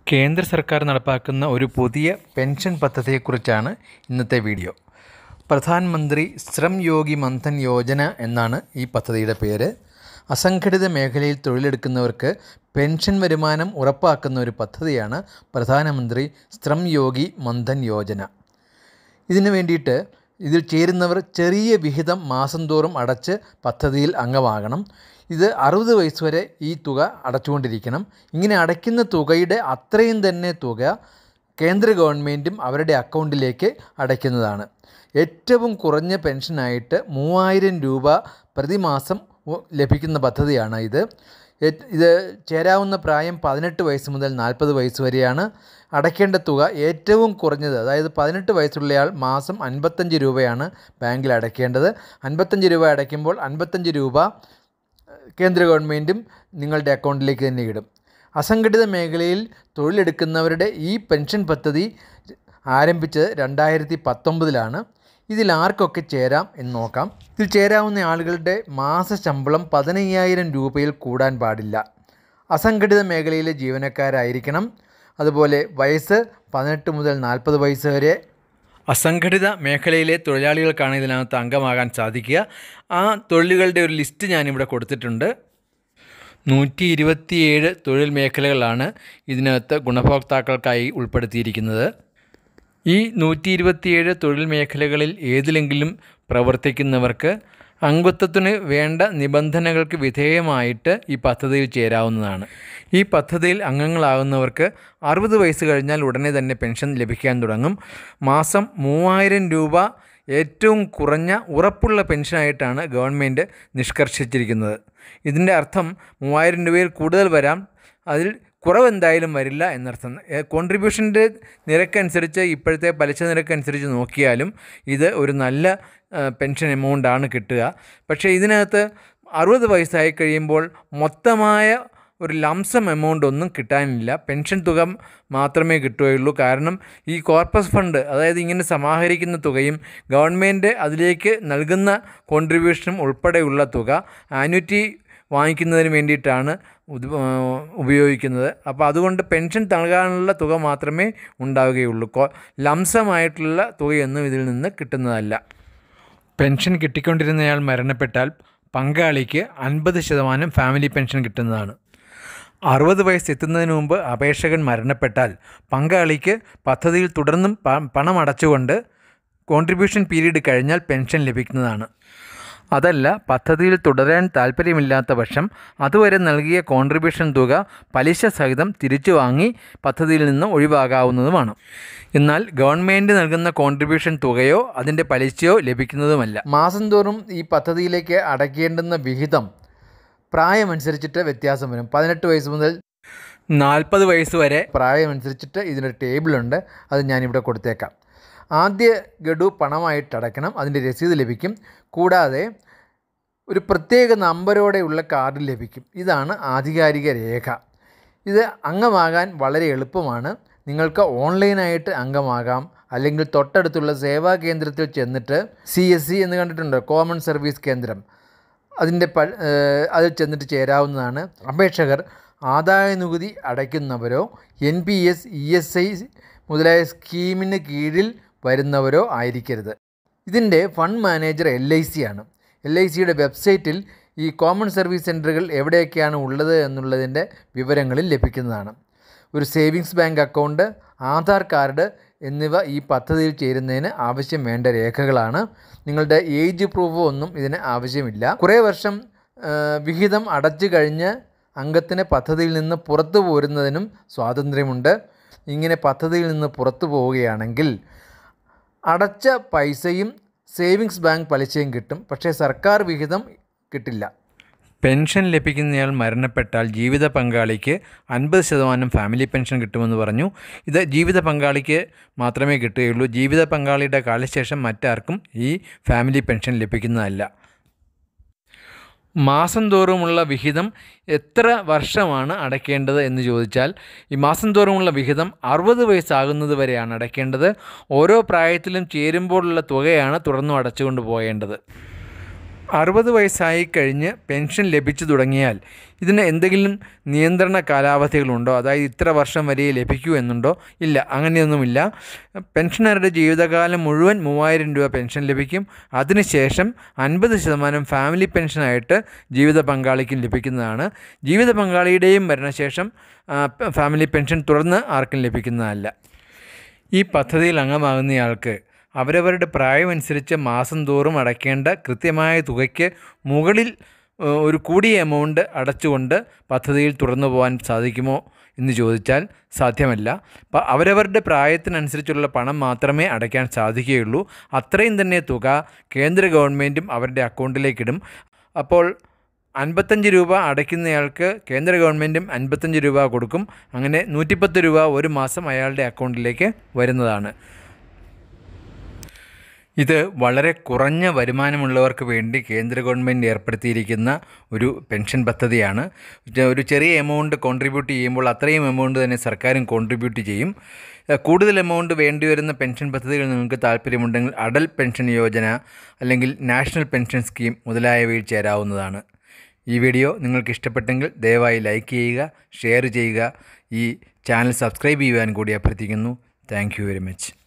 കേന്ദ്ര സർക്കാർ നടപ്പാക്കുന്ന ഒരു പുതിയ പെൻഷൻ പദ്ധതിയെക്കുറിച്ചാണ് ഇന്നത്തെ വീഡിയോ പ്രധാൻ മന്ത്രി ശ്രം യോഗി മൻധൻ യോജന എന്നാണ് ഈ പദ്ധതിയുടെ പേര് അസംഘടിത മേഖലയിൽ തൊഴിലെടുക്കുന്നവർക്ക് പെൻഷൻ വരുമാനം ഉറപ്പാക്കുന്ന ഒരു പദ്ധതിയാണ് പ്രധാനമന്ത്രി ശ്രം യോഗി മൻധൻ യോജന ഇതിനു വേണ്ടിയിട്ട് ഇതിൽ ചേരുന്നവർ ചെറിയ വിഹിതം മാസം തോറും അടച്ച് പദ്ധതിയിൽ അംഗമാകണം ഇത് അറുപത് വയസ്സ് വരെ ഈ തുക അടച്ചുകൊണ്ടിരിക്കണം ഇങ്ങനെ അടയ്ക്കുന്ന തുകയുടെ അത്രയും തന്നെ തുക കേന്ദ്ര ഗവൺമെൻറ്റും അവരുടെ അക്കൗണ്ടിലേക്ക് അടയ്ക്കുന്നതാണ് ഏറ്റവും കുറഞ്ഞ പെൻഷനായിട്ട് മൂവായിരം രൂപ പ്രതിമാസം ഉ- ലഭിക്കുന്ന പദ്ധതിയാണ് ഇത് ഏറ്റ് ഇത് ചേരാവുന്ന പ്രായം പതിനെട്ട് വയസ്സ് മുതൽ നാൽപ്പത് വയസ്സ് വരെയാണ് അടയ്ക്കേണ്ട തുക ഏറ്റവും കുറഞ്ഞത് അതായത് പതിനെട്ട് വയസ്സുള്ളയാൾ മാസം അൻപത്തഞ്ച് രൂപയാണ് ബാങ്കിൽ അടയ്ക്കേണ്ടത് അൻപത്തഞ്ച് രൂപ അടയ്ക്കുമ്പോൾ അൻപത്തഞ്ച് രൂപ കേന്ദ്ര ഗവൺമെൻറ്റും നിങ്ങളുടെ അക്കൗണ്ടിലേക്ക് തന്നെ ഇടും അസംഘടിത മേഖലയിൽ തൊഴിലെടുക്കുന്നവരുടെ ഈ പെൻഷൻ പദ്ധതി ആരംഭിച്ചത് രണ്ടായിരത്തി പത്തൊമ്പതിലാണ് ഇതിൽ ആർക്കൊക്കെ ചേരാം എന്ന് നോക്കാം ഇതിൽ ചേരാവുന്ന ആളുകളുടെ മാസ ശമ്പളം പതിനയ്യായിരം രൂപയിൽ കൂടാൻ പാടില്ല അസംഘടിത മേഖലയിലെ ജീവനക്കാരായിരിക്കണം അതുപോലെ വയസ്സ് പതിനെട്ട് മുതൽ നാൽപ്പത് വയസ്സ് വരെ അസംഘടിത മേഖലയിലെ തൊഴിലാളികൾക്കാണ് ഇതിനകത്ത് അംഗമാകാൻ സാധിക്കുക ആ തൊഴിലുകളുടെ ഒരു ലിസ്റ്റ് ഞാനിവിടെ കൊടുത്തിട്ടുണ്ട് നൂറ്റി ഇരുപത്തിയേഴ് തൊഴിൽ മേഖലകളാണ് ഇതിനകത്ത് ഗുണഭോക്താക്കൾക്കായി ഉൾപ്പെടുത്തിയിരിക്കുന്നത് ഈ നൂറ്റി ഇരുപത്തിയേഴ് തൊഴിൽ മേഖലകളിൽ ഏതിലെങ്കിലും പ്രവർത്തിക്കുന്നവർക്ക് അംഗത്വത്തിന് വേണ്ട നിബന്ധനകൾക്ക് വിധേയമായിട്ട് ഈ പദ്ധതിയിൽ ചേരാവുന്നതാണ് ഈ പദ്ധതിയിൽ അംഗങ്ങളാകുന്നവർക്ക് അറുപത് വയസ്സ് കഴിഞ്ഞാൽ ഉടനെ തന്നെ പെൻഷൻ ലഭിക്കാൻ തുടങ്ങും മാസം മൂവായിരം രൂപ ഏറ്റവും കുറഞ്ഞ ഉറപ്പുള്ള പെൻഷനായിട്ടാണ് ഗവൺമെൻറ് നിഷ്കർഷിച്ചിരിക്കുന്നത് ഇതിൻ്റെ അർത്ഥം മൂവായിരം രൂപയിൽ കൂടുതൽ വരാം അതിൽ കുറവ് എന്തായാലും വരില്ല എന്നർത്ഥം കോൺട്രിബ്യൂഷൻ്റെ നിരക്കനുസരിച്ച് ഇപ്പോഴത്തെ പലിശ നിരക്കനുസരിച്ച് നോക്കിയാലും ഇത് ഒരു നല്ല ആ, പെൻഷൻ എമൗണ്ടാണ് കിട്ടുക പക്ഷേ ഇതിനകത്ത് അറുപത് വയസ്സായി കഴിയുമ്പോൾ മൊത്തമായ ഒരു ലംസം എമൗണ്ട് ഒന്നും കിട്ടാനില്ല പെൻഷൻ തുക മാത്രമേ കിട്ടുകയുള്ളൂ കാരണം ഈ കോർപ്പസ് ഫണ്ട് അതായത് ഇങ്ങനെ സമാഹരിക്കുന്ന തുകയും ഗവൺമെൻറ് അതിലേക്ക് നൽകുന്ന കോൺട്രിബ്യൂഷനും ഉൾപ്പെടെയുള്ള തുക ആനുറ്റി വാങ്ങിക്കുന്നതിന് വേണ്ടിയിട്ടാണ് ഇത് ആ, ഉപയോഗിക്കുന്നത് അപ്പോൾ അതുകൊണ്ട് പെൻഷൻ നൽകാനുള്ള തുക മാത്രമേ ഉണ്ടാവുകയുള്ളൂ കോ ലംസമായിട്ടുള്ള തുകയൊന്നും ഇതിൽ നിന്ന് കിട്ടുന്നതല്ല പെൻഷൻ കിട്ടിക്കൊണ്ടിരുന്നയാൾ മരണപ്പെട്ടാൽ പങ്കാളിക്ക് അൻപത് ശതമാനം ഫാമിലി പെൻഷൻ കിട്ടുന്നതാണ് അറുപത് വയസ്സ് എത്തുന്നതിന് മുമ്പ് അപേക്ഷകൻ മരണപ്പെട്ടാൽ പങ്കാളിക്ക് പദ്ധതിയിൽ തുടർന്നും പ- പണം അടച്ചുകൊണ്ട് കോൺട്രിബ്യൂഷൻ പീരീഡ് കഴിഞ്ഞാൽ പെൻഷൻ ലഭിക്കുന്നതാണ് അതല്ല പദ്ധതിയിൽ തുടരാൻ താൽപ്പര്യമില്ലാത്ത പക്ഷം അതുവരെ നൽകിയ കോൺട്രിബ്യൂഷൻ തുക പലിശ സഹിതം തിരിച്ചു വാങ്ങി പദ്ധതിയിൽ നിന്ന് ഒഴിവാകാവുന്നതുമാണ് എന്നാൽ ഗവൺമെൻറ് നൽകുന്ന കോൺട്രിബ്യൂഷൻ തുകയോ അതിൻ്റെ പലിശയോ ലഭിക്കുന്നതുമല്ല മാസം തോറും ഈ പദ്ധതിയിലേക്ക് അടയ്ക്കേണ്ടുന്ന വിഹിതം പ്രായമനുസരിച്ചിട്ട് വ്യത്യാസം വരും പതിനെട്ട് വയസ്സ് മുതൽ നാൽപ്പത് വയസ്സ് വരെ പ്രായമനുസരിച്ചിട്ട് ഇതിനൊരു ടേബിളുണ്ട് അത് ഞാനിവിടെ കൊടുത്തേക്കാം ആദ്യ ഗഡു പണമായിട്ട് അടയ്ക്കണം അതിൻ്റെ രസീത് ലഭിക്കും കൂടാതെ ഒരു പ്രത്യേക നമ്പരോടെയുള്ള കാർഡ് ലഭിക്കും ഇതാണ് ആധികാരിക രേഖ ഇത് അംഗമാകാൻ വളരെ എളുപ്പമാണ് നിങ്ങൾക്ക് ഓൺലൈനായിട്ട് അംഗമാകാം അല്ലെങ്കിൽ തൊട്ടടുത്തുള്ള സേവാ കേന്ദ്രത്തിൽ ചെന്നിട്ട് സി എസ് സി എന്ന് കണ്ടിട്ടുണ്ട് കോമൺ സർവീസ് കേന്ദ്രം അതിൻ്റെ പ ഏഹ് അതിൽ ചെന്നിട്ട് ചേരാവുന്നതാണ് അപേക്ഷകർ ആദായ നികുതി അടയ്ക്കുന്നവരോ N P S E S I മുതലായ സ്കീമിന് കീഴിൽ വരുന്നവരോ ആയിരിക്കരുത് ഇതിൻ്റെ fund manager L I C ആണ് എൽ ഐ സിയുടെ വെബ്സൈറ്റിൽ ഈ കോമൺ സർവീസ് സെൻറ്ററുകൾ എവിടെയൊക്കെയാണ് ഉള്ളത് എന്നുള്ളതിൻ്റെ വിവരങ്ങളിൽ ലഭിക്കുന്നതാണ് ഒരു savings bank account Aadhaar card എന്നിവ ഈ പദ്ധതിയിൽ ചേരുന്നതിന് ആവശ്യം വേണ്ട രേഖകളാണ് നിങ്ങളുടെ ഏജ് പ്രൂഫോ ഒന്നും ഇതിന് ആവശ്യമില്ല കുറേ വർഷം ആ, വിഹിതം അടച്ചു കഴിഞ്ഞ് അംഗത്തിന് പദ്ധതിയിൽ നിന്ന് പുറത്തു പോരുന്നതിനും സ്വാതന്ത്ര്യമുണ്ട് ഇങ്ങനെ പദ്ധതിയിൽ നിന്ന് പുറത്തു പോവുകയാണെങ്കിൽ അടച്ച പൈസയും സേവിങ്സ് ബാങ്ക് പലിശയും കിട്ടും പക്ഷേ സർക്കാർ വിഹിതം കിട്ടില്ല പെൻഷൻ ലഭിക്കുന്നയാൾ മരണപ്പെട്ടാൽ ജീവിത പങ്കാളിക്ക് അൻപത് ശതമാനം ഫാമിലി പെൻഷൻ കിട്ടുമെന്ന് പറഞ്ഞു ഇത് ജീവിത പങ്കാളിക്ക് മാത്രമേ കിട്ടുകയുള്ളൂ ജീവിത പങ്കാളിയുടെ കാലശേഷം മറ്റാർക്കും ഈ ഫാമിലി പെൻഷൻ ലഭിക്കുന്നതല്ല മാസം തോറുമുള്ള വിഹിതം എത്ര വർഷമാണ് അടയ്ക്കേണ്ടത് എന്ന് ചോദിച്ചാൽ ഈ മാസം തോറുമുള്ള വിഹിതം അറുപത് വയസ്സാകുന്നത് വരെയാണ് അടയ്ക്കേണ്ടത് ഓരോ പ്രായത്തിലും ചേരുമ്പോഴുള്ള തുകയാണ് തുടർന്നും അടച്ചുകൊണ്ട് പോകേണ്ടത് അറുപത് വയസ്സായി കഴിഞ്ഞ് പെൻഷൻ ലഭിച്ചു തുടങ്ങിയാൽ ഇതിന് എന്തെങ്കിലും നിയന്ത്രണ കാലാവധികളുണ്ടോ അതായത് ഇത്ര വർഷം വരെ ലഭിക്കൂ എന്നുണ്ടോ ഇല്ല അങ്ങനെയൊന്നുമില്ല പെൻഷനറുടെ ജീവിതകാലം മുഴുവൻ മൂവായിരം രൂപ പെൻഷൻ ലഭിക്കും അതിനുശേഷം അൻപത് ശതമാനം ഫാമിലി പെൻഷനായിട്ട് ജീവിത പങ്കാളിക്കും ലഭിക്കുന്നതാണ് ജീവിത പങ്കാളിയുടെയും മരണശേഷം ആ, ഫാമിലി പെൻഷൻ തുടർന്ന് ആർക്കും ലഭിക്കുന്നതല്ല ഈ പദ്ധതിയിൽ അംഗമാകുന്നയാൾക്ക് അവരവരുടെ പ്രായമനുസരിച്ച് മാസം തോറും അടയ്ക്കേണ്ട കൃത്യമായ തുകയ്ക്ക് മുകളിൽ ഏഹ്, ഒരു കൂടിയ എമൗണ്ട് അടച്ചുകൊണ്ട് പദ്ധതിയിൽ തുടർന്നു പോകാൻ സാധിക്കുമോ എന്ന് ചോദിച്ചാൽ സാധ്യമല്ല അപ്പോൾ അവരവരുടെ പ്രായത്തിനനുസരിച്ചുള്ള പണം മാത്രമേ അടയ്ക്കാൻ സാധിക്കുകയുള്ളൂ അത്രയും തന്നെ തുക കേന്ദ്ര ഗവൺമെൻറ്റും അവരുടെ അക്കൗണ്ടിലേക്കിടും അപ്പോൾ അൻപത്തഞ്ച് രൂപ അടയ്ക്കുന്നയാൾക്ക് കേന്ദ്ര ഗവൺമെൻറ്റും അൻപത്തഞ്ച് രൂപ കൊടുക്കും അങ്ങനെ നൂറ്റിപ്പത്ത് രൂപ ഒരു മാസം അയാളുടെ അക്കൗണ്ടിലേക്ക് വരുന്നതാണ് ഇത് വളരെ കുറഞ്ഞ വരുമാനമുള്ളവർക്ക് വേണ്ടി കേന്ദ്ര ഗവൺമെൻറ് ഏർപ്പെടുത്തിയിരിക്കുന്ന ഒരു പെൻഷൻ പദ്ധതിയാണ് ഇത് ഒരു ചെറിയ എമൗണ്ട് കോൺട്രിബ്യൂട്ട് ചെയ്യുമ്പോൾ അത്രയും എമൗണ്ട് തന്നെ സർക്കാരും കോൺട്രിബ്യൂട്ട് ചെയ്യും ഏഹ് കൂടുതൽ എമൗണ്ട് വേണ്ടി വരുന്ന പെൻഷൻ പദ്ധതികൾ നിങ്ങൾക്ക് താല്പര്യമുണ്ടെങ്കിൽ അടൽ പെൻഷൻ യോജന അല്ലെങ്കിൽ നാഷണൽ പെൻഷൻ സ്കീം മുതലായവയിൽ ചേരാവുന്നതാണ് ഈ വീഡിയോ നിങ്ങൾക്ക് ഇഷ്ടപ്പെട്ടെങ്കിൽ ദയവായി ലൈക്ക് ചെയ്യുക ഷെയർ ചെയ്യുക ഈ ചാനൽ സബ്സ്ക്രൈബ് ചെയ്യുവാൻ കൂടി അഭ്യർത്ഥിക്കുന്നു താങ്ക് യു വെരി മച്ച്